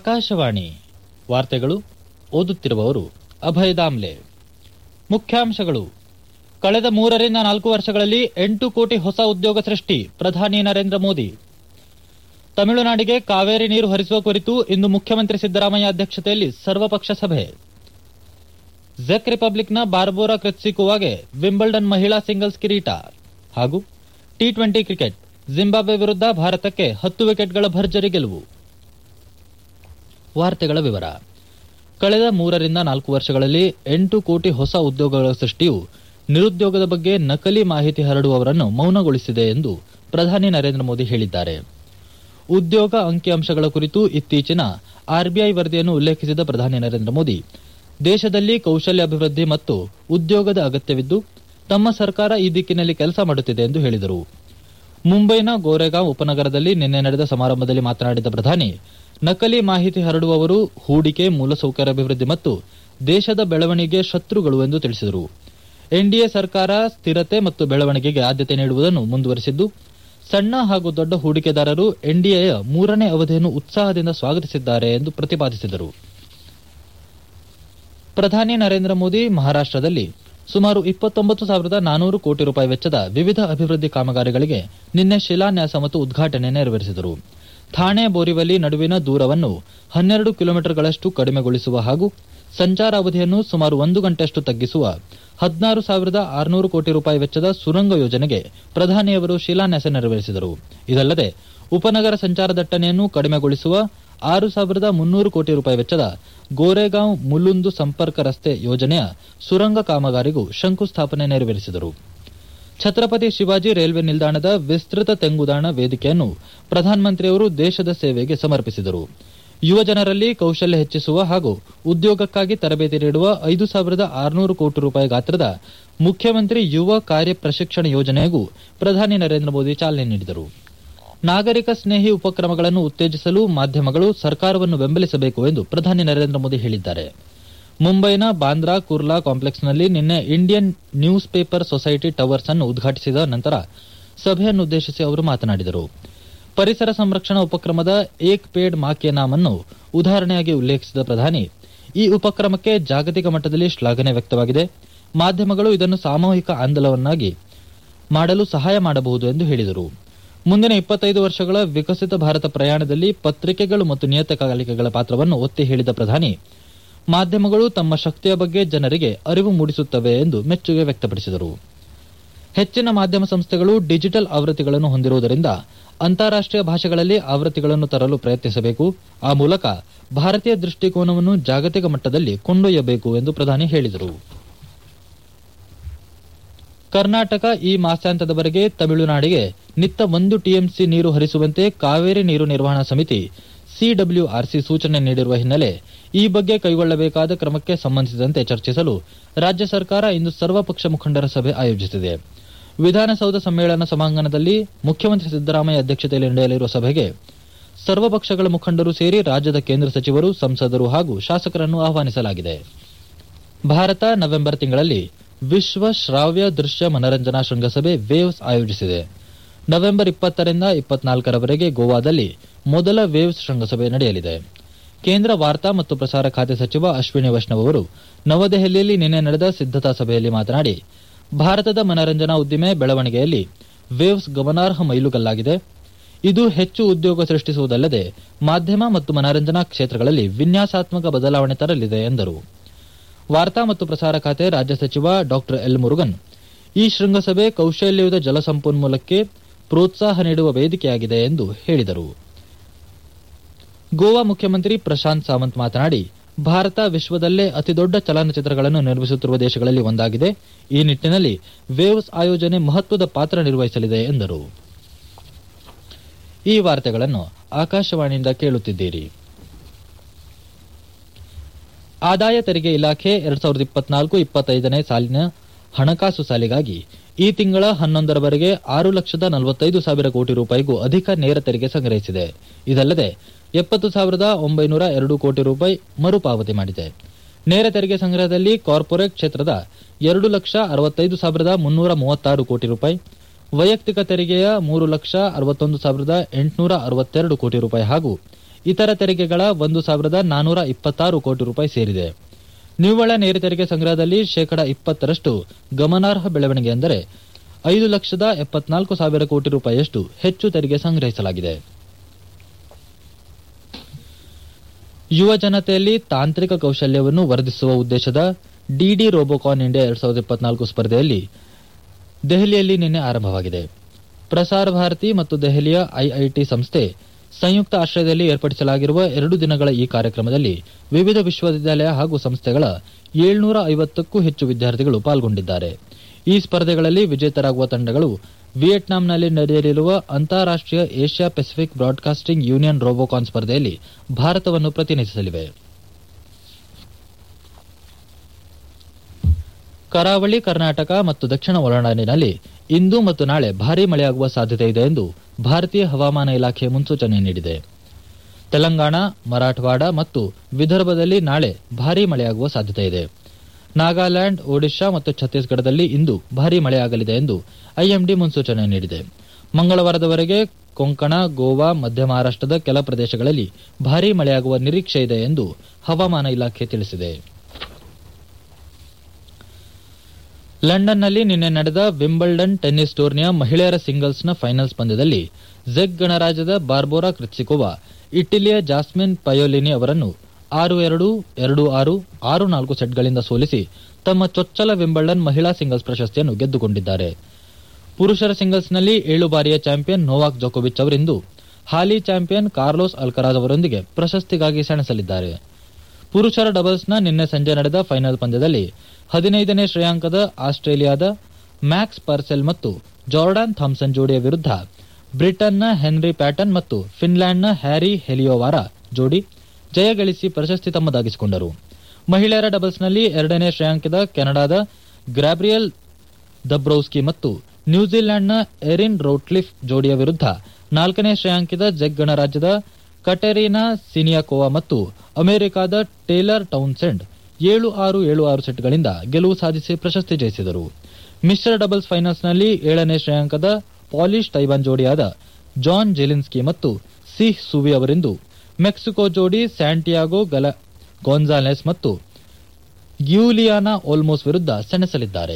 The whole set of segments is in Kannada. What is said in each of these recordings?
ಆಕಾಶವಾಣಿ ವಾರ್ತೆಗಳು ಓದುತ್ತಿರುವವರು ಅಭಯ್ ದಾಮ್ಲೆ ಮುಖ್ಯಾಂಶಗಳು ಕಳೆದ ಮೂರರಿಂದ ನಾಲ್ಕು ವರ್ಷಗಳಲ್ಲಿ ಎಂಟು ಕೋಟಿ ಹೊಸ ಉದ್ಯೋಗ ಸೃಷ್ಟಿ ಪ್ರಧಾನಿ ನರೇಂದ್ರ ಮೋದಿ ತಮಿಳುನಾಡಿಗೆ ಕಾವೇರಿ ನೀರು ಹರಿಸುವ ಕುರಿತು ಇಂದು ಮುಖ್ಯಮಂತ್ರಿ ಸಿದ್ದರಾಮಯ್ಯ ಅಧ್ಯಕ್ಷತೆಯಲ್ಲಿ ಸರ್ವಪಕ್ಷ ಸಭೆ ಜೆಕ್ ರಿಪಬ್ಲಿಕ್ನ ಬಾರ್ಬೋರಾ ಕ್ರೆತ್ಸಿಕೋವಾಗೆ ವಿಂಬಲ್ಡನ್ ಮಹಿಳಾ ಸಿಂಗಲ್ಸ್ ಕಿರೀಟ ಹಾಗೂ ಟಿ ಟ್ವೆಂಟಿ ಕ್ರಿಕೆಟ್ ಜಿಂಬಾಬ್ವೆ ವಿರುದ್ಧ ಭಾರತಕ್ಕೆ ಹತ್ತು ವಿಕೆಟ್ಗಳ ಭರ್ಜರಿ ಗೆಲುವು ವಾರ್ತೆಗಳ ವಿವರ ಕಳೆದ ಮೂರರಿಂದ ನಾಲ್ಕು ವರ್ಷಗಳಲ್ಲಿ ಎಂಟು ಕೋಟಿ ಹೊಸ ಉದ್ಯೋಗಗಳ ಸೃಷ್ಟಿಯು ನಿರುದ್ಯೋಗದ ಬಗ್ಗೆ ನಕಲಿ ಮಾಹಿತಿ ಹರಡುವವರನ್ನು ಮೌನಗೊಳಿಸಿದೆ ಎಂದು ಪ್ರಧಾನಿ ನರೇಂದ್ರ ಮೋದಿ ಹೇಳಿದ್ದಾರೆ ಉದ್ಯೋಗ ಅಂಕಿಅಂಶಗಳ ಕುರಿತು ಇತ್ತೀಚಿನ ಆರ್ಬಿಐ ವರದಿಯನ್ನು ಉಲ್ಲೇಖಿಸಿದ ಪ್ರಧಾನಿ ನರೇಂದ್ರ ಮೋದಿ ದೇಶದಲ್ಲಿ ಕೌಶಲ್ಯ ಅಭಿವೃದ್ಧಿ ಮತ್ತು ಉದ್ಯೋಗದ ಅಗತ್ಯವಿದ್ದು ತಮ್ಮ ಸರ್ಕಾರ ಈ ದಿಕ್ಕಿನಲ್ಲಿ ಕೆಲಸ ಮಾಡುತ್ತಿದೆ ಎಂದು ಹೇಳಿದರು ಮುಂಬೈನ ಗೋರೆಗಾಂವ್ ಉಪನಗರದಲ್ಲಿ ನಿನ್ನೆ ನಡೆದ ಸಮಾರಂಭದಲ್ಲಿ ಮಾತನಾಡಿದ ಪ್ರಧಾನಿ ನಕಲಿ ಮಾಹಿತಿ ಹರಡುವವರು ಹೂಡಿಕೆ ಮೂಲಸೌಕರ್ಯ ಅಭಿವೃದ್ಧಿ ಮತ್ತು ದೇಶದ ಬೆಳವಣಿಗೆ ಶತ್ರುಗಳು ಎಂದು ತಿಳಿಸಿದರು ಎನ್ಡಿಎ ಸರ್ಕಾರ ಸ್ಥಿರತೆ ಮತ್ತು ಬೆಳವಣಿಗೆಗೆ ಆದ್ಯತೆ ನೀಡುವುದನ್ನು ಮುಂದುವರೆಸಿದ್ದು ಸಣ್ಣ ಹಾಗೂ ದೊಡ್ಡ ಹೂಡಿಕೆದಾರರು ಎನ್ಡಿಎಯ ಮೂರನೇ ಅವಧಿಯನ್ನು ಉತ್ಸಾಹದಿಂದ ಸ್ವಾಗತಿಸಿದ್ದಾರೆ ಎಂದು ಪ್ರತಿಪಾದಿಸಿದರು ಪ್ರಧಾನಿ ನರೇಂದ್ರ ಮೋದಿ ಮಹಾರಾಷ್ಟದಲ್ಲಿ ಸುಮಾರು ಇಪ್ಪತ್ತೊಂಬತ್ತು ಸಾವಿರದ ನಾನೂರು ಕೋಟಿ ರೂಪಾಯಿ ವೆಚ್ಚದ ವಿವಿಧ ಅಭಿವೃದ್ಧಿ ಕಾಮಗಾರಿಗಳಿಗೆ ನಿನ್ನೆ ಶಿಲಾನ್ಯಾಸ ಮತ್ತು ಉದ್ಘಾಟನೆ ನೆರವೇರಿಸಿದರು ಥಾಣೆ ಬೋರಿವಲಿ ನಡುವಿನ ದೂರವನ್ನು ಹನ್ನೆರಡು ಕಿಲೋಮೀಟರ್ಗಳಷ್ಟು ಕಡಿಮೆಗೊಳಿಸುವ ಹಾಗೂ ಸಂಚಾರ ಅವಧಿಯನ್ನು ಸುಮಾರು ಒಂದು ಗಂಟೆಯಷ್ಟು ತಗ್ಗಿಸುವ ಹದಿನಾರು ಸಾವಿರದ ಆರುನೂರು ಕೋಟಿ ರೂಪಾಯಿ ವೆಚ್ಚದ ಸುರಂಗ ಯೋಜನೆಗೆ ಪ್ರಧಾನಿಯವರು ಶಿಲಾನ್ಯಾಸ ನೆರವೇರಿಸಿದರು ಇದಲ್ಲದೆ ಉಪನಗರ ಸಂಚಾರ ದಟ್ಟಣೆಯನ್ನು ಕಡಿಮೆಗೊಳಿಸುವ ಆರು ಸಾವಿರದ ಮುನ್ನೂರು ಕೋಟಿ ರೂಪಾಯಿ ವೆಚ್ಚದ ಗೋರೆಗಾಂವ್ ಮುಲುಂದು ಸಂಪರ್ಕ ರಸ್ತೆ ಯೋಜನೆಯ ಸುರಂಗ ಕಾಮಗಾರಿಗೂ ಶಂಕುಸ್ಥಾಪನೆ ನೆರವೇರಿಸಿದರು ಛತ್ರಪತಿ ಶಿವಾಜಿ ರೈಲ್ವೆ ನಿಲ್ದಾಣದ ವಿಸ್ತೃತ ತೆಂಗುದಾಣ ವೇದಿಕೆಯನ್ನು ಪ್ರಧಾನಮಂತ್ರಿಯವರು ದೇಶದ ಸೇವೆಗೆ ಸಮರ್ಪಿಸಿದರು ಯುವ ಜನರಲ್ಲಿ ಕೌಶಲ್ಯ ಹೆಚ್ಚಿಸುವ ಹಾಗೂ ಉದ್ಯೋಗಕ್ಕಾಗಿ ತರಬೇತಿ ನೀಡುವ ಐದು ಸಾವಿರದ ಆರುನೂರು ಕೋಟಿ ರೂಪಾಯಿ ಗಾತ್ರದ ಮುಖ್ಯಮಂತ್ರಿ ಯುವ ಕಾರ್ಯ ಪ್ರಶಿಕ್ಷಣ ಯೋಜನೆಗೂ ಪ್ರಧಾನಿ ನರೇಂದ್ರ ಮೋದಿ ಚಾಲನೆ ನೀಡಿದರು ನಾಗರಿಕ ಸ್ನೇಹಿ ಉಪಕ್ರಮಗಳನ್ನು ಉತ್ತೇಜಿಸಲು ಮಾಧ್ಯಮಗಳು ಸರ್ಕಾರವನ್ನು ಬೆಂಬಲಿಸಬೇಕು ಎಂದು ಪ್ರಧಾನಿ ನರೇಂದ್ರ ಮೋದಿ ಹೇಳಿದ್ದಾರೆ ಮುಂಬೈನ ಬಾಂದ್ರಾ ಕುರ್ಲಾ ಕಾಂಪ್ಲೆಕ್ಸ್ನಲ್ಲಿ ನಿನ್ನೆ Indian newspaper society towers ಅನ್ನು ಉದ್ಘಾಟಿಸಿದ ನಂತರ ಸಭೆಯನ್ನುದ್ದೇಶಿಸಿ ಅವರು ಮಾತನಾಡಿದರು ಪರಿಸರ ಸಂರಕ್ಷಣಾ ಉಪಕ್ರಮದ ಏಕ್ ಪೇಡ್ ಮಾ ಕೆ ನಾಮ್ ಅನ್ನು ಉದಾಹರಣೆಯಾಗಿ ಉಲ್ಲೇಖಿಸಿದ ಪ್ರಧಾನಿ ಈ ಉಪಕ್ರಮಕ್ಕೆ ಜಾಗತಿಕ ಮಟ್ಟದಲ್ಲಿ ಶ್ಲಾಘನೆ ವ್ಯಕ್ತವಾಗಿದೆ ಮಾಧ್ಯಮಗಳು ಇದನ್ನು ಸಾಮೂಹಿಕ ಆಂದೋಲನವನ್ನಾಗಿ ಮಾಡಲು ಸಹಾಯ ಮಾಡಬಹುದು ಎಂದು ಹೇಳಿದರು ಮುಂದಿನ ಇಪ್ಪತ್ತೈದು ವರ್ಷಗಳ ವಿಕಸಿತ ಭಾರತ ಪ್ರಯಾಣದಲ್ಲಿ ಪತ್ರಿಕೆಗಳು ಮತ್ತು ನಿಯತಕಾಲಿಕೆಗಳ ಪಾತ್ರವನ್ನು ಒತ್ತಿ ಹೇಳಿದ ಪ್ರಧಾನಿ ಮಾಧ್ಯಮಗಳು ತಮ್ಮ ಶಕ್ತಿಯ ಬಗ್ಗೆ ಜನರಿಗೆ ಅರಿವು ಮೂಡಿಸುತ್ತವೆ ಎಂದು ಮೆಚ್ಚುಗೆ ವ್ಯಕ್ತಪಡಿಸಿದರು ಹೆಚ್ಚಿನ ಮಾಧ್ಯಮ ಸಂಸ್ಥೆಗಳು ಡಿಜಿಟಲ್ ಆವೃತ್ತಿಗಳನ್ನು ಹೊಂದಿರುವುದರಿಂದ ಅಂತಾರಾಷ್ಟೀಯ ಭಾಷೆಗಳಲ್ಲಿ ಆವೃತ್ತಿಗಳನ್ನು ತರಲು ಪ್ರಯತ್ನಿಸಬೇಕು ಆ ಮೂಲಕ ಭಾರತೀಯ ದೃಷ್ಟಿಕೋನವನ್ನು ಜಾಗತಿಕ ಮಟ್ಟದಲ್ಲಿ ಕೊಂಡೊಯ್ಯಬೇಕು ಎಂದು ಪ್ರಧಾನಿ ಹೇಳಿದರು ಕರ್ನಾಟಕ ಈ ಮಾಸಾಂತ್ಯದವರೆಗೆ ತಮಿಳುನಾಡಿಗೆ ನಿತ್ತ ಒಂದು ಟಿಎಂಸಿ ನೀರು ಹರಿಸುವಂತೆ ಕಾವೇರಿ ನೀರು ನಿರ್ವಹಣಾ ಸಮಿತಿ ಸಿಡಬ್ಲ್ಯೂಆರ್ಸಿ ಸೂಚನೆ ನೀಡಿರುವ ಹಿನ್ನೆಲೆ ಈ ಬಗ್ಗೆ ಕೈಗೊಳ್ಳಬೇಕಾದ ಕ್ರಮಕ್ಕೆ ಸಂಬಂಧಿಸಿದಂತೆ ಚರ್ಚಿಸಲು ರಾಜ್ಯ ಸರ್ಕಾರ ಇಂದು ಸರ್ವಪಕ್ಷ ಮುಖಂಡರ ಸಭೆ ಆಯೋಜಿಸಿದೆ ವಿಧಾನಸೌಧ ಸಮ್ಮೇಳನ ಸಭಾಂಗಣದಲ್ಲಿ ಮುಖ್ಯಮಂತ್ರಿ ಸಿದ್ದರಾಮಯ್ಯ ಅಧ್ಯಕ್ಷತೆಯಲ್ಲಿ ನಡೆಯಲಿರುವ ಸಭೆಗೆ ಸರ್ವಪಕ್ಷಗಳ ಮುಖಂಡರು ಸೇರಿ ರಾಜ್ಯದ ಕೇಂದ್ರ ಸಚಿವರು ಸಂಸದರು ಹಾಗೂ ಶಾಸಕರನ್ನು ಆಹ್ವಾನಿಸಲಾಗಿದೆ ಭಾರತ ನವೆಂಬರ್ ತಿಂಗಳಲ್ಲಿ ವಿಶ್ವ ಶ್ರಾವ್ಯ ದೃಶ್ಯ ಮನರಂಜನಾ ಶೃಂಗಸಭೆ ವೇವ್ಸ್ ಆಯೋಜಿಸಿದೆ ನವೆಂಬರ್ ಇಪ್ಪತ್ತರಿಂದ ಇಪ್ಪತ್ನಾಲ್ಕರವರೆಗೆ ಗೋವಾದಲ್ಲಿ ಮೊದಲ ವೇವ್ಸ್ ಶೃಂಗಸಭೆ ನಡೆಯಲಿದೆ ಕೇಂದ್ರ ವಾರ್ತಾ ಮತ್ತು ಪ್ರಸಾರ ಖಾತೆ ಸಚಿವ ಅಶ್ವಿನಿ ವೈಷ್ಣವ್ ಅವರು ನವದೆಹಲಿಯಲ್ಲಿ ನಿನ್ನೆ ನಡೆದ ಸಿದ್ದತಾ ಸಭೆಯಲ್ಲಿ ಮಾತನಾಡಿ ಭಾರತದ ಮನರಂಜನಾ ಉದ್ದಿಮೆ ಬೆಳವಣಿಗೆಯಲ್ಲಿ ವೇವ್ಸ್ ಗಮನಾರ್ಹ ಮೈಲುಗಲ್ಲಾಗಿದೆ ಇದು ಹೆಚ್ಚು ಉದ್ಯೋಗ ಸೃಷ್ಟಿಸುವುದಲ್ಲದೆ ಮಾಧ್ಯಮ ಮತ್ತು ಮನರಂಜನಾ ಕ್ಷೇತ್ರಗಳಲ್ಲಿ ವಿನ್ಯಾಸಾತ್ಮಕ ಬದಲಾವಣೆ ತರಲಿದೆ ಎಂದರು ವಾರ್ತಾ ಮತ್ತು ಪ್ರಸಾರ ಖಾತೆ ರಾಜ್ಯ ಸಚಿವ ಡಾ ಎಲ್ ಮುರುಗನ್ ಈ ಶೃಂಗಸಭೆ ಕೌಶಲ್ಯಯುತ ಜಲಸಂಪನ್ಮೂಲಕ್ಕೆ ಪ್ರೋತ್ಸಾಹ ನೀಡುವ ವೇದಿಕೆಯಾಗಿದೆ ಎಂದು ಹೇಳಿದರು ಗೋವಾ ಮುಖ್ಯಮಂತ್ರಿ ಪ್ರಶಾಂತ್ ಸಾವಂತ್ ಮಾತನಾಡಿ ಭಾರತ ವಿಶ್ವದಲ್ಲೇ ಅತಿದೊಡ್ಡ ಚಲನಚಿತ್ರಗಳನ್ನು ನಿರ್ಮಿಸುತ್ತಿರುವ ದೇಶಗಳಲ್ಲಿ ಒಂದಾಗಿದೆ ಈ ನಿಟ್ಟಿನಲ್ಲಿ ವೇವ್ಸ್ ಆಯೋಜನೆ ಮಹತ್ವದ ಪಾತ್ರ ನಿರ್ವಹಿಸಲಿದೆ ಎಂದರು ಈ ವಾರ್ತೆಗಳನ್ನು ಆಕಾಶವಾಣಿಯಿಂದ ಕೇಳುತ್ತಿದ್ದೀರಿ ಆದಾಯ ತೆರಿಗೆ ಇಲಾಖೆ ಎರಡ್ ಸಾವಿರದ ಇಪ್ಪತ್ನಾಲ್ಕು ಇಪ್ಪತ್ತೈದನೇ ಸಾಲಿನ ಹಣಕಾಸು ಸಾಲಿಗಾಗಿ ಈ ತಿಂಗಳ ಹನ್ನೊಂದರವರೆಗೆ ಆರು ಲಕ್ಷದ ನಲವತ್ತೈದು ಸಾವಿರ ಕೋಟಿ ರೂಪಾಯಿಗೂ ಅಧಿಕ ನೇರ ತೆರಿಗೆ ಸಂಗ್ರಹಿಸಿದೆ ಇದಲ್ಲದೆ ಎಪ್ಪತ್ತು ಸಾವಿರದ ಒಂಬೈನೂರ ಎರಡು ಕೋಟಿ ರೂಪಾಯಿ ಮರುಪಾವತಿ ಮಾಡಿದೆ ನೇರ ತೆರಿಗೆ ಸಂಗ್ರಹದಲ್ಲಿ ಕಾರ್ಪೊರೇಟ್ ಕ್ಷೇತ್ರದ ಎರಡು ಲಕ್ಷ ಅರವತ್ತೈದು ಸಾವಿರದ ಮುನ್ನೂರ ಮೂವತ್ತಾರು ಕೋಟಿ ರೂಪಾಯಿ ವೈಯಕ್ತಿಕ ತೆರಿಗೆಯ ಮೂರು ಲಕ್ಷ ಅರವತ್ತೊಂದು ಸಾವಿರದ ಎಂಟುನೂರ ಅರವತ್ತೆರಡು ಕೋಟಿ ರೂಪಾಯಿ ಹಾಗೂ ಇತರ ತೆರಿಗೆಗಳ ಒಂದು ಸಾವಿರದ ನಾನೂರ ಇಪ್ಪತ್ತಾರು ಕೋಟಿ ರೂಪಾಯಿ ಸೇರಿದೆ ನಿವ್ವಳ ನೇರ ತೆರಿಗೆ ಸಂಗ್ರಹದಲ್ಲಿ ಶೇಕಡ ಇಪ್ಪತ್ತರಷ್ಟು ಗಮನಾರ್ಹ ಬೆಳವಣಿಗೆ ಅಂದರೆ ಐದು ಲಕ್ಷದ ಎಪ್ಪತ್ನಾಲ್ಕು ಸಾವಿರ ಕೋಟಿ ರೂಪಾಯಿಯಷ್ಟು ಹೆಚ್ಚು ತೆರಿಗೆ ಸಂಗ್ರಹಿಸಲಾಗಿದೆ ಯುವ ಜನತೆಯಲ್ಲಿ ತಾಂತ್ರಿಕ ಕೌಶಲ್ಯವನ್ನು ವರ್ಧಿಸುವ ಉದ್ದೇಶದ ಡಿಡಿ ರೋಬೋಕಾನ್ ಇಂಡಿಯಾ ಎರಡ್ ಸಾವಿರದ ಇಪ್ಪತ್ನಾಲ್ಕು ಸ್ಪರ್ಧೆಯಲ್ಲಿ ದೆಹಲಿಯಲ್ಲಿ ನಿನ್ನೆ ಆರಂಭವಾಗಿದೆ ಪ್ರಸಾರ ಭಾರತಿ ಮತ್ತು ದೆಹಲಿಯ ಐಐಟಿ ಸಂಸ್ಥೆ ಸಂಯುಕ್ತ ಆಶ್ರಯದಲ್ಲಿ ಏರ್ಪಡಿಸಲಾಗಿರುವ ಎರಡು ದಿನಗಳ ಈ ಕಾರ್ಯಕ್ರಮದಲ್ಲಿ ವಿವಿಧ ವಿಶ್ವವಿದ್ಯಾಲಯ ಹಾಗೂ ಸಂಸ್ಥೆಗಳ ಏಳ್ನೂರ ಐವತ್ತಕ್ಕೂ ಹೆಚ್ಚು ವಿದ್ಯಾರ್ಥಿಗಳು ಪಾಲ್ಗೊಂಡಿದ್ದಾರೆ ಈ ಸ್ಪರ್ಧೆಗಳಲ್ಲಿ ವಿಜೇತರಾಗುವ ತಂಡಗಳು ವಿಯೆಟ್ನಾಂನಲ್ಲಿ ನಡೆಯಲಿರುವ ಅಂತಾರಾಷ್ಟೀಯ Asia Pacific broadcasting union Robocon ಸ್ಪರ್ಧೆಯಲ್ಲಿ ಭಾರತವನ್ನು ಪ್ರತಿನಿಧಿಸಲಿವೆ ಕರಾವಳಿ ಕರ್ನಾಟಕ ಮತ್ತು ದಕ್ಷಿಣ ಒಳನಾಡಿನಲ್ಲಿ ಇಂದು ಮತ್ತು ನಾಳೆ ಭಾರೀ ಮಳೆಯಾಗುವ ಸಾಧ್ಯತೆ ಇದೆ ಎಂದು ಭಾರತೀಯ ಹವಾಮಾನ ಇಲಾಖೆ ಮುನ್ಸೂಚನೆ ನೀಡಿದೆ ತೆಲಂಗಾಣ ಮರಾಠವಾಡ ಮತ್ತು ವಿದರ್ಭದಲ್ಲಿ ನಾಳೆ ಭಾರೀ ಮಳೆಯಾಗುವ ಸಾಧ್ಯತೆ ಇದೆ ನಾಗಾಲ್ಯಾಂಡ್ ಒಡಿಶಾ ಮತ್ತು ಛತ್ತೀಸ್ಗಢದಲ್ಲಿ ಇಂದು ಭಾರೀ ಮಳೆಯಾಗಲಿದೆ ಎಂದು ಐಎಂಡಿ ಮುನ್ಸೂಚನೆ ನೀಡಿದೆ ಮಂಗಳವಾರದವರೆಗೆ ಕೊಂಕಣ ಗೋವಾ ಮಧ್ಯ ಮಹಾರಾಷ್ಟದ ಕೆಲ ಪ್ರದೇಶಗಳಲ್ಲಿ ಭಾರೀ ಮಳೆಯಾಗುವ ನಿರೀಕ್ಷೆ ಇದೆ ಎಂದು ಹವಾಮಾನ ಇಲಾಖೆ ತಿಳಿಸಿದೆ ಲಂಡನ್ನಲ್ಲಿ ನಿನ್ನೆ ನಡೆದ ವಿಂಬಲ್ಡನ್ ಟೆನ್ನಿಸ್ ಟೂರ್ನಿಯ ಮಹಿಳೆಯರ ಸಿಂಗಲ್ಸ್ನ ಫೈನಲ್ಸ್ ಪಂದ್ಯದಲ್ಲಿ ಜೆಕ್ ಗಣರಾಜ್ಯದ ಬಾರ್ಬೋರಾ ಕ್ರಿಟ್ಸಿಕೋವಾ ಇಟಲಿಯ ಜಾಸ್ಮಿನ್ ಪಯೋಲಿನಿ ಅವರನ್ನು ಆರು ಎರಡು ಎರಡು ಆರು ಆರು ನಾಲ್ಕು ಸೆಟ್ಗಳಿಂದ ಸೋಲಿಸಿ ತಮ್ಮ ಚೊಚ್ಚಲ ವಿಂಬಲ್ಡನ್ ಮಹಿಳಾ ಸಿಂಗಲ್ಸ್ ಪ್ರಶಸ್ತಿಯನ್ನು ಗೆದ್ದುಕೊಂಡಿದ್ದಾರೆ ಪುರುಷರ ಸಿಂಗಲ್ಸ್ನಲ್ಲಿ ಏಳು ಬಾರಿಯ ಚಾಂಪಿಯನ್ ನೋವಾಕ್ ಜೋಕೋವಿಚ್ ಅವರಿಂದು ಹಾಲಿ ಚಾಂಪಿಯನ್ ಕಾರ್ಲೋಸ್ ಅಲ್ಕರಾಜ್ ಅವರೊಂದಿಗೆ ಪ್ರಶಸ್ತಿಗಾಗಿ ಸೆಣಸಲಿದ್ದಾರೆ ಪುರುಷರ ಡಬಲ್ಸ್ನ ನಿನ್ನೆ ಸಂಜೆ ನಡೆದ ಫೈನಲ್ ಪಂದ್ಯದಲ್ಲಿ ಹದಿನೈದನೇ ಶ್ರೇಯಾಂಕದ ಆಸ್ಟ್ರೇಲಿಯಾದ ಮ್ಯಾಕ್ಸ್ ಪರ್ಸೆಲ್ ಮತ್ತು ಜಾರ್ಡಾನ್ ಥಾಮ್ಸನ್ ಜೋಡಿಯ ವಿರುದ್ಧ ಬ್ರಿಟನ್ನ ಹೆನ್ರಿ ಪ್ಯಾಟನ್ ಮತ್ತು ಫಿನ್ಲ್ಯಾಂಡ್ನ ಹ್ಯಾರಿ ಹೆಲಿಯೋವಾರ ಜೋಡಿ ಜಯಗಳಿಸಿ ಪ್ರಶಸ್ತಿ ತಮ್ಮದಾಗಿಸಿಕೊಂಡರು ಮಹಿಳೆಯರ ಡಬಲ್ಸ್ನಲ್ಲಿ ಎರಡನೇ ಶ್ರೇಯಾಂಕದ ಕೆನಡಾದ ಗ್ರಾಬ್ರಿಯಲ್ ದಬ್ರೌಸ್ಕಿ ಮತ್ತು ನ್ಯೂಜಿಲೆಂಡ್ನ ಎರಿನ್ ರೋಟ್ಲಿಫ್ ಜೋಡಿಯ ವಿರುದ್ಧ ನಾಲ್ಕನೇ ಶ್ರೇಯಾಂಕಿತ ಜೆಕ್ ಗಣರಾಜ್ಯದ ಕಟೆರಿನಾ ಸಿನಿಯಾಕೋವಾ ಮತ್ತು ಅಮೆರಿಕಾದ ಟೇಲರ್ ಟೌನ್ಸೆಂಡ್ ಏಳು ಆರು ಏಳು ಆರು ಸೆಟ್ಗಳಿಂದ ಗೆಲುವು ಸಾಧಿಸಿ ಪ್ರಶಸ್ತಿ ಜಯಿಸಿದರು ಮಿಶ್ರ ಡಬಲ್ಸ್ ಫೈನಲ್ಸ್ನಲ್ಲಿ ಏಳನೇ ಶ್ರೇಯಾಂಕದ ಪಾಲಿಶ್ ತೈವಾನ್ ಜೋಡಿಯಾದ ಜಾನ್ ಜೆಲಿನ್ಸ್ಕಿ ಮತ್ತು ಸಿಹ್ ಸುವಿ ಅವರಿಂದು ಮೆಕ್ಸಿಕೋ ಜೋಡಿ ಸ್ಯಾಂಟಿಯಾಗೋ ಗಲ ಗೋನ್ಸಾಲೆಸ್ ಮತ್ತು ಗ್ಯೂಲಿಯಾನಾ ಓಲ್ಮೋಸ್ ವಿರುದ್ಧ ಸೆಣಸಲಿದ್ದಾರೆ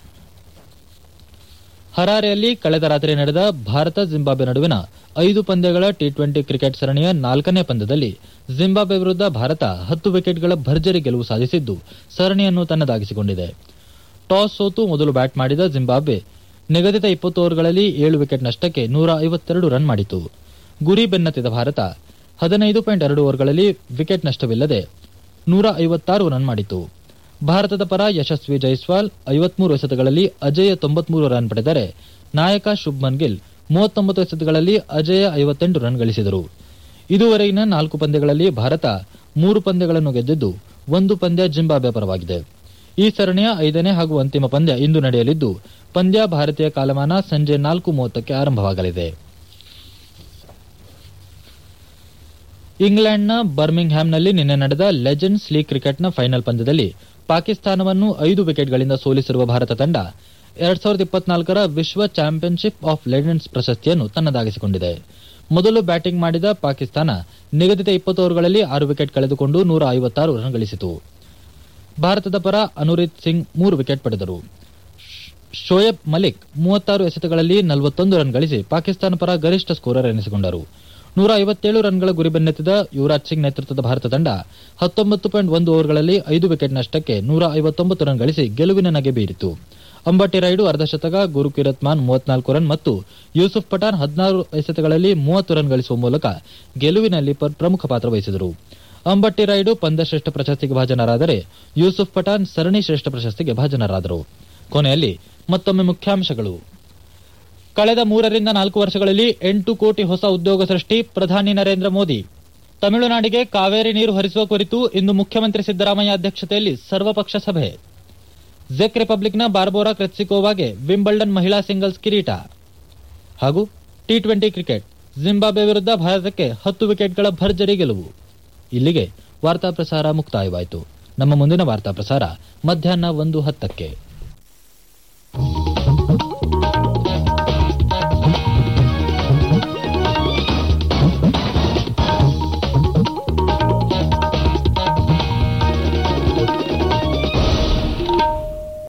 ಹರಾರೆಯಲ್ಲಿ ಕಳೆದ ರಾತ್ರಿ ನಡೆದ ಭಾರತ ಜಿಂಬಾಬ್ವೆ ನಡುವಿನ ಐದು ಪಂದ್ಯಗಳ ಟಿ ಟ್ವೆಂಟಿ ಕ್ರಿಕೆಟ್ ಸರಣಿಯ ನಾಲ್ಕನೇ ಪಂದ್ಯದಲ್ಲಿ ಜಿಂಬಾಬ್ವೆ ವಿರುದ್ಧ ಭಾರತ ಹತ್ತು ವಿಕೆಟ್ಗಳ ಭರ್ಜರಿ ಗೆಲುವು ಸಾಧಿಸಿದ್ದು ಸರಣಿಯನ್ನು ತನ್ನದಾಗಿಸಿಕೊಂಡಿದೆ ಟಾಸ್ ಸೋತು ಮೊದಲು ಬ್ಯಾಟ್ ಮಾಡಿದ ಜಿಂಬಾಬ್ವೆ ನಿಗದಿತ ಇಪ್ಪತ್ತು ಓವರ್ಗಳಲ್ಲಿ ಏಳು ವಿಕೆಟ್ ನಷ್ಟಕ್ಕೆ ನೂರ ಐವತ್ತೆರಡು ರನ್ ಮಾಡಿತು ಗುರಿ ಬೆನ್ನತ್ತಿದ ಭಾರತ ಹದಿನೈದು ಪಾಯಿಂಟ್ ಎರಡು ಓವರ್ಗಳಲ್ಲಿ ವಿಕೆಟ್ ನಷ್ಟವಿಲ್ಲದೆ ನೂರ ಐವತ್ತಾರು ರನ್ ಮಾಡಿತು ಭಾರತದ ಪರ ಯಶಸ್ವಿ ಜೈಸ್ವಾಲ್ ಐವತ್ಮೂರು ಎಸೆತಗಳಲ್ಲಿ ಅಜೇಯ ತೊಂಬತ್ಮೂರು ರನ್ ಪಡೆದರೆ ನಾಯಕ ಶುಭ್ಮನ್ ಗಿಲ್ ಮೂವತ್ತೊಂಬತ್ತು ಎಸೆತಗಳಲ್ಲಿ ಅಜೇಯ ಐವತ್ತೆಂಟು ರನ್ ಗಳಿಸಿದರು ಇದುವರೆಗಿನ ನಾಲ್ಕು ಪಂದ್ಯಗಳಲ್ಲಿ ಭಾರತ ಮೂರು ಪಂದ್ಯಗಳನ್ನು ಗೆದ್ದಿದ್ದು ಒಂದು ಪಂದ್ಯ ಜಿಂಬಾಬ್ವೆ ಪರವಾಗಿದೆ ಈ ಸರಣಿಯ ಐದನೇ ಹಾಗೂ ಅಂತಿಮ ಪಂದ್ಯ ಇಂದು ನಡೆಯಲಿದ್ದು ಪಂದ್ಯ ಭಾರತೀಯ ಕಾಲಮಾನ ಸಂಜೆ ನಾಲ್ಕು ಮೂವತ್ತಕ್ಕೆ ಆರಂಭವಾಗಲಿದೆ ಇಂಗ್ಲೆಂಡ್ನ ಬರ್ಮಿಂಗ್ ಹ್ಯಾಮ್ನಲ್ಲಿ ನಿನ್ನೆ ನಡೆದ ಲೆಜೆಂಡ್ಸ್ ಲೀಗ್ ಕ್ರಿಕೆಟ್ನ ಫೈನಲ್ ಪಂದ್ಯದಲ್ಲಿ ಪಾಕಿಸ್ತಾನವನ್ನು ಐದು ವಿಕೆಟ್ಗಳಿಂದ ಸೋಲಿಸಿರುವ ಭಾರತ ತಂಡ ಎರಡ್ ಸಾವಿರದ ಇಪ್ಪತ್ನಾಲ್ಕರ ವಿಶ್ವ ಚಾಂಪಿಯನ್ಶಿಪ್ ಆಫ್ ಲೆಜೆಂಡ್ಸ್ ಪ್ರಶಸ್ತಿಯನ್ನು ತನ್ನದಾಗಿಸಿಕೊಂಡಿದೆ ಮೊದಲು ಬ್ಯಾಟಿಂಗ್ ಮಾಡಿದ ಪಾಕಿಸ್ತಾನ ನಿಗದಿತ ಇಪ್ಪತ್ತು ಓವರ್ಗಳಲ್ಲಿ ಆರು ವಿಕೆಟ್ ಕಳೆದುಕೊಂಡು ನೂರ ಐವತ್ತಾರು ರನ್ ಗಳಿಸಿತು ಭಾರತದ ಪರ ಅನುರೀತ್ ಸಿಂಗ್ ಮೂರು ವಿಕೆಟ್ ಪಡೆದರು ಶೋಯಬ್ ಮಲಿಕ್ ಮೂವತ್ತಾರು ಎಸೆತಗಳಲ್ಲಿ ನಲವತ್ತೊಂದು ರನ್ ಗಳಿಸಿ ಪಾಕಿಸ್ತಾನ ಪರ ಗರಿಷ್ಠ ಸ್ಕೋರರ್ ಎನಿಸಿಕೊಂಡರು ನೂರ ಐವತ್ತೇಳು ರನ್ಗಳ ಗುರಿ ಬೆನ್ನತ್ತಿದ ಯುವರಾಜ್ ಸಿಂಗ್ ನೇತೃತ್ವದ ಭಾರತ ತಂಡ ಹತ್ತೊಂಬತ್ತು ಪಾಯಿಂಟ್ ಒಂದು ಓವರ್ಗಳಲ್ಲಿ ಐದು ವಿಕೆಟ್ ನಷ್ಟಕ್ಕೆ ನೂರ ಐವತ್ತೊಂಬತ್ತು ರನ್ ಗಳಿಸಿ ಗೆಲುವಿನ ನಗೆ ಬೀರಿತು ಅಂಬಟಿ ರೈಡು ಅರ್ಧಶತಕ ಗುರುಕಿರತ್ ಮಾನ್ ಮೂವತ್ನಾಲ್ಕು ರನ್ ಮತ್ತು ಯೂಸುಫ್ ಪಠಾಣ್ ಹದಿನಾರು ಎಸೆತಗಳಲ್ಲಿ ಮೂವತ್ತು ರನ್ ಗಳಿಸುವ ಮೂಲಕ ಗೆಲುವಿನಲ್ಲಿ ಪ- ಪ್ರಮುಖ ಪಾತ್ರ ವಹಿಸಿದರು ಅಂಬಟ್ಟಿ ರೈಡು ಪಂದ್ಯ ಶ್ರೇಷ್ಠ ಪ್ರಶಸ್ತಿಗೆ ಭಾಜನರಾದರೆ ಯೂಸುಫ್ ಪಠಾಣ್ ಸರಣಿ ಶ್ರೇಷ್ಠ ಪ್ರಶಸ್ತಿಗೆ ಭಾಜನರಾದರು ಕೊನೆಯಲ್ಲಿ ಮತ್ತೊಮ್ಮೆ ಮುಖ್ಯಾಂಶಗಳು ಕಳೆದ ಮೂರರಿಂದ ನಾಲ್ಕು ವರ್ಷಗಳಲ್ಲಿ ಎಂಟು ಕೋಟಿ ಹೊಸ ಉದ್ಯೋಗ ಸೃಷ್ಟಿ ಪ್ರಧಾನಿ ನರೇಂದ್ರ ಮೋದಿ ತಮಿಳುನಾಡಿಗೆ ಕಾವೇರಿ ನೀರು ಹರಿಸುವ ಕುರಿತು ಇಂದು ಮುಖ್ಯಮಂತ್ರಿ ಸಿದ್ದರಾಮಯ್ಯ ಅಧ್ಯಕ್ಷತೆಯಲ್ಲಿ ಸರ್ವಪಕ್ಷ ಸಭೆ ಜೆಕ್ ರಿಪಬ್ಲಿಕ್ನ ಬಾರ್ಬೋರಾ ಕ್ರೆತ್ಸಿಕೋವಾಗೆ ವಿಂಬಲ್ಡನ್ ಮಹಿಳಾ ಸಿಂಗಲ್ಸ್ ಕಿರೀಟ ಹಾಗೂ ಟಿ ಟ್ವೆಂಟಿ ಕ್ರಿಕೆಟ್ ಜಿಂಬಾಬ್ವೆ ವಿರುದ್ಧ ಭಾರತಕ್ಕೆ ಹತ್ತು ವಿಕೆಟ್ಗಳ ಭರ್ಜರಿ ಗೆಲುವು ಇಲ್ಲಿಗೆ ವಾರ್ತಾ ಪ್ರಸಾರ ಮುಕ್ತಾಯವಾಯಿತು ನಮ್ಮ ಮುಂದಿನ ವಾರ್ತಾ ಪ್ರಸಾರ ಮಧ್ಯಾಹ್ನ ಒಂದು ಹತ್ತಕ್ಕೆ